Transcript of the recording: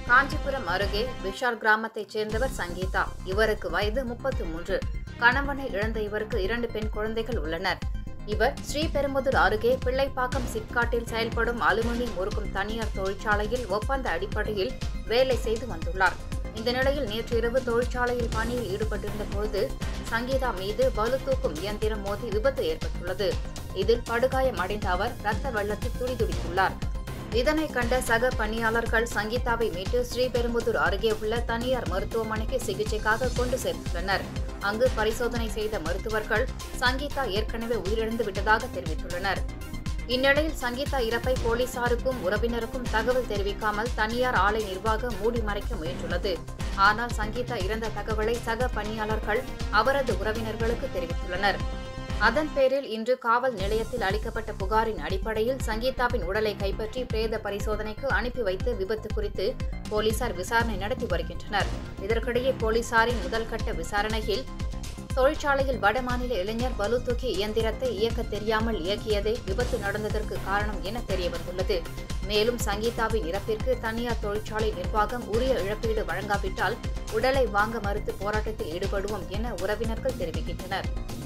காஞ்சிபுரம் அருகே விஷால் கிராமத்தைச் சேர்ந்தவர் சங்கீதா இவருக்கு வயது முப்பத்து மூன்று கணவனை இழந்த இவருக்கு இரண்டு பெண் குழந்தைகள் உள்ளனர் இவர் ஸ்ரீபெரும்புதூர் அருகே பிள்ளைப்பாக்கம் சிப்காட்டில் செயல்படும் அலுமினியம் உருக்கும் தனியார் தொழிற்சாலையில் ஒப்பந்த அடிப்படையில் வேலை செய்து வந்துள்ளார் இந்த நிலையில் நேற்று இரவு தொழிற்சாலையில் பணியில் ஈடுபட்டிருந்த பொழுது சங்கீதா மீது பளு தூக்கும் இயந்திரம் மோதி விபத்து ஏற்பட்டுள்ளது இதில் படுகாயம் அடைந்த அவர் ரத்த வெள்ளத்தில் துடிதுடித்துள்ளார் இதனை கண்ட சக பணியாளர்கள் சங்கீதாவை மீட்டு ஸ்ரீபெரும்புதூர் அருகே உள்ள தனியார் மருத்துவமனைக்கு சிகிச்சைக்காக கொண்டு சேர்த்துள்ளனர் அங்கு பரிசோதனை செய்த மருத்துவர்கள் சங்கீதா ஏற்கனவே உயிரிழந்து விட்டதாக தெரிவித்துள்ளனர் இந்நிலையில் சங்கீதா இறப்பை போலீசாருக்கும் உறவினருக்கும் தகவல் தெரிவிக்காமல் தனியார் ஆலை நிர்வாகம் மூடி மறைக்க முயன்றுள்ளது ஆனால் சங்கீதா இறந்த தகவலை சக பணியாளர்கள் அவரது உறவினர்களுக்கு தெரிவித்துள்ளனர் அதன் பேரில் இன்று காவல் நிலையத்தில் அளிக்கப்பட்ட புகாரின் அடிப்படையில் சங்கீதாவின் உடலை கைப்பற்றி பிரேத பரிசோதனைக்கு அனுப்பி வைத்து விபத்து குறித்து போலீசார் விசாரணை நடத்தி வருகின்றனர் இதற்கிடையே போலீசாரின் முதல்கட்ட விசாரணையில் தொழிற்சாலையில் வடமாநில இளைஞர் பளு தூக்கி இயந்திரத்தை இயக்க தெரியாமல் இயக்கியதே விபத்து நடந்ததற்கு காரணம் என தெரியவந்துள்ளது மேலும் சங்கீதாவின் இறப்பிற்கு தனியார் தொழிற்சாலை நிர்வாகம் உரிய இழப்பீடு வழங்காவிட்டால் உடலை வாங்க மறுத்து போராட்டத்தில் ஈடுபடுவோம் என உறவினர்கள் தெரிவிக்கின்றனர்